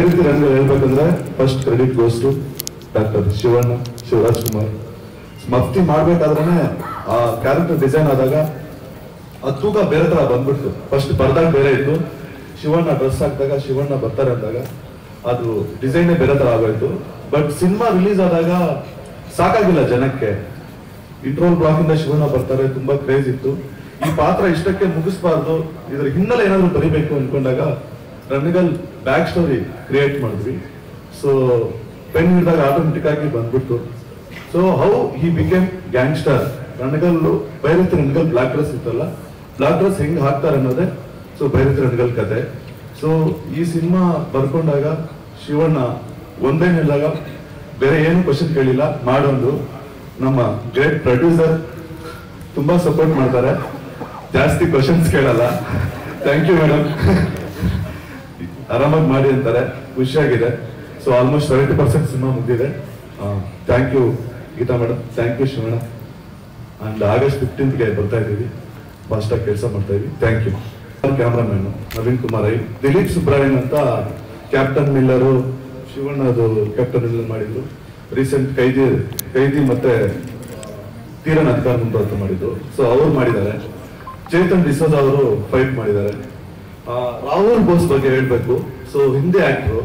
ರೀತಿ ರಂಗ ಹೇಳ್ಬೇಕಂದ್ರೆ first credit goes to doctor Shivanna Shivaraj Kumar Mufti ಮಾಡ್ಬೇಕಾದ್ರೆ ಆ ಕ್ಯಾರೆಕ್ಟರ್ ಡಿಸೈನ್ ಆದಾಗ ಆ ತೂಕ ಬೇರೆ ತರ ಬಂದ್ಬಿಡ್ತು ಫಸ್ಟ್ ಬರ್ದಾಗ ಬೇರೆ ಇತ್ತು ಶಿವಣ್ಣ ಡ್ರೆಸ್ ಹಾಕಿದಾಗ ಶಿವಣ್ಣ ಬರ್ತಾರೆ ಅಂದಾಗ ಅದು ಡಿಸೈನೇ ಬೇರೆ ತರ ಆಗೋಯ್ತು ಬಟ್ ಸಿನಿಮಾ ರಿಲೀಸ್ ಆದಾಗ ಸಾಕಾಗಿಲ್ಲ ಜನಕ್ಕೆ ಇಂಟ್ರೋಲ್ ಬ್ಲಾಕ್ ಇಂದ ಶಿವಣ್ಣ ಬರ್ತಾರೆ ತುಂಬಾ ಕ್ರೇಜ್ ಇತ್ತು ಈ ಪಾತ್ರ ಇಷ್ಟಕ್ಕೆ ಮುಗಿಸ್ಬಾರ್ದು ಇದ್ರ ಹಿನ್ನೆಲೆ ಏನಾದ್ರು ಬರಿಬೇಕು ಅನ್ಕೊಂಡಾಗ ರನ್ಗಲ್ ಬ್ಯಾಕ್ ಸ್ಟೋರಿ ಕ್ರಿಯೇಟ್ ಮಾಡಿದ್ವಿ ಸೊ ಪೆನ್ ಹಿಡಿದಾಗ ಆಟೋಮೆಟಿಕ್ ಆಗಿ ಬಂದ್ಬಿಟ್ಟು so how he became gangster Ranagal Bhairathi Ranagal black dress ಇತ್ತಲ್ಲ ಬ್ಲಾಕ್ ಡ್ರೆಸ್ ಹೆಂಗ್ ಹಾಕ್ತಾರೆ ಅನ್ನೋದೇ ಸೊ ಬೈರತಿ ರಣಗಲ್ ಕತೆ ಸೊ ಈ ಸಿನಿಮಾ ಬರ್ಕೊಂಡಾಗ ಶಿವಣ್ಣ ಒಂದೇ ಹೇಳಿದಾಗ ಬೇರೆ ಏನು ಕ್ವಶನ್ ಕೇಳಿಲ್ಲ ಮಾಡೊಂದು ನಮ್ಮ ಗ್ರೇಟ್ ಪ್ರೊಡ್ಯೂಸರ್ ತುಂಬಾ ಸಪೋರ್ಟ್ ಮಾಡ್ತಾರೆ ಜಾಸ್ತಿ ಕ್ವಶನ್ಸ್ ಕೇಳಲ್ಲ ಥ್ಯಾಂಕ್ ಯು ಮೇಡಮ್ ಆರಾಮಾಗಿ ಮಾಡಿ ಅಂತಾರೆ ಖುಷಿಯಾಗಿದೆ so almost seventy percent cinema ಮುಗಿದಿದೆ thank you Geetha madam thank you Shivanna and August ಫಿಫ್ಟೀನ್ತ್ಗೆ ಬರ್ತಾ ಇದ್ದೀವಿ ಫಾಸ್ಟಾಗಿ ಕೆಲಸ ಮಾಡ್ತಾ ಇದ್ದೀವಿ thank you cameraman Naveen Kumar ಐ ದಿಲೀಪ್ ಸುಬ್ರಾಯನ್ ಅಂತ ಕ್ಯಾಪ್ಟನ್ ಮಿಲ್ಲರು ಶಿವಣ್ಣದು ಕ್ಯಾಪ್ಟನ್ ಮಿಲ್ಲರ್ ಮಾಡಿದ್ರು ರೀಸೆಂಟ್ ಕೈದಿ ಕೈದಿ ಮತ್ತೆ ತೀರನ್ ಅಧಿಕಾರ ಮುಂದುವರೆದು ಮಾಡಿದ್ದು ಸೊ ಅವ್ರು ಮಾಡಿದ್ದಾರೆ ಚೇತನ್ ಡಿಸೋಜ್ ಅವರು ಫೈಟ್ ಮಾಡಿದ್ದಾರೆ ಆ, ರಾಹುಲ್ ಬೋಸ್ ಬಗ್ಗೆ ಹೇಳ್ಬೇಕು ಸೊ ಹಿಂದಿ ಆಕ್ಟ್ರು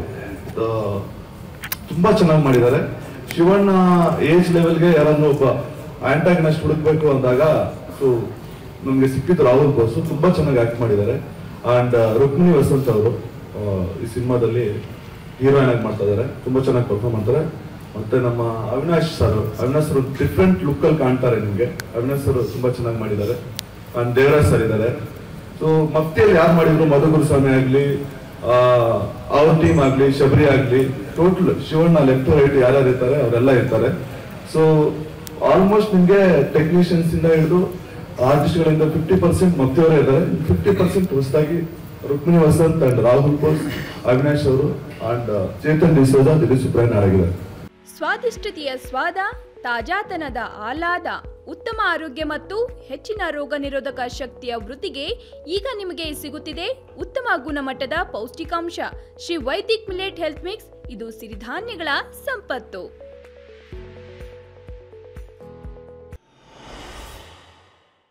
ತುಂಬಾ ಚೆನ್ನಾಗಿ ಮಾಡಿದ್ದಾರೆ ಶಿವಣ್ಣ ಏಜ್ ಲೆವೆಲ್ಗೆ ಯಾರಾದ್ರೂ ಒಬ್ಬ ಆಂಟಾಗನಸ್ಟ್ ಹುಡುಕ್ಬೇಕು ಅಂದಾಗ ಸೊ ನಮ್ಗೆ ಸಿಕ್ಕಿದ್ದು ರಾಹುಲ್ ಬೋಸ್ ತುಂಬಾ ಚೆನ್ನಾಗಿ ಆಕ್ಟ್ ಮಾಡಿದ್ದಾರೆ ಅಂಡ್ ರುಕ್ಮಿಣಿ ವಸಂತ್ ಅವರು ಈ ಸಿನಿಮಾದಲ್ಲಿ ಹೀರೋಯಿನ್ ಆಗಿ ಮಾಡ್ತಾ ಇದ್ದಾರೆ ತುಂಬಾ ಚೆನ್ನಾಗಿ ಪರ್ಫಾರ್ಮ್ ಮಾಡ್ತಾರೆ ಮತ್ತೆ ನಮ್ಮ Avinash sir Avinash sir different look ಅಲ್ಲಿ ಕಾಣ್ತಾರೆ ನಿಮ್ಗೆ ಅವಿನಾಶ್ ಸರ್ ತುಂಬಾ ಚೆನ್ನಾಗಿ ಮಾಡಿದ್ದಾರೆ ಅಂಡ್ ದೇವರಾಜ್ ಸರ್ ಇದ್ದಾರೆ ಸೊ ಮಫ್ತಿಯಲ್ಲಿ ಯಾರು ಮಾಡಿದ್ರು ಮಧು ಗುರುಸ್ವಾಮಿ ಆಗ್ಲಿ ಆ, ಅವ್ರ ಟೀಮ್ ಆಗ್ಲಿ ಶಬರಿ ಆಗ್ಲಿ ಟೋಟಲ್ ಶಿವಣ್ಣ ಲೆಫ್ಟ್ ರೈಟ್ ಯಾರ್ಯಾರು ಇರ್ತಾರೆ ಅವರೆಲ್ಲ ಇರ್ತಾರೆ ಸೊ ಆಲ್ಮೋಸ್ಟ್ ನಿಮ್ಗೆ ಟೆಕ್ನಿಷಿಯನ್ಸ್ ಇಂದ ಹಿಡಿದು ಆರ್ಟಿಸ್ಟ್ ಗಳಿಂದ ಫಿಫ್ಟಿ ಪರ್ಸೆಂಟ್ ಮಫ್ತಿಯವರೇ ಇದ್ದಾರೆ ಫಿಫ್ಟಿ ಪರ್ಸೆಂಟ್ ಹೊಸದಾಗಿ ರುಕ್ಮಿಣಿ ವಸಂತ್ ಅಂಡ್ ರಾಹುಲ್ ಬೋಸ್ ಅವಿನಾಶ್ ಅವರು ಅಂಡ್ ಚೇತನ್ ಡಿಸೋಜ ದಿಲೀಪ್ ಸುಬ್ರಾಯನ್ ಆಗಿದ್ದಾರೆ ಸ್ವಾದಿಷ್ಟತೆಯ ಸ್ವಾದ ತಾಜಾತನದ ಆಹ್ಲಾದ ಉತ್ತಮ ಆರೋಗ್ಯ ಮತ್ತು ಹೆಚ್ಚಿನ ರೋಗ ನಿರೋಧಕ ಶಕ್ತಿಯ ವೃತ್ತಿಗೆ ಈಗ ನಿಮಗೆ ಸಿಗುತ್ತಿದೆ ಉತ್ತಮ ಗುಣಮಟ್ಟದ ಪೌಷ್ಟಿಕಾಂಶ Shri Vaidik millet health mix ಇದು ಸಿರಿಧಾನ್ಯಗಳ ಸಂಪತ್ತು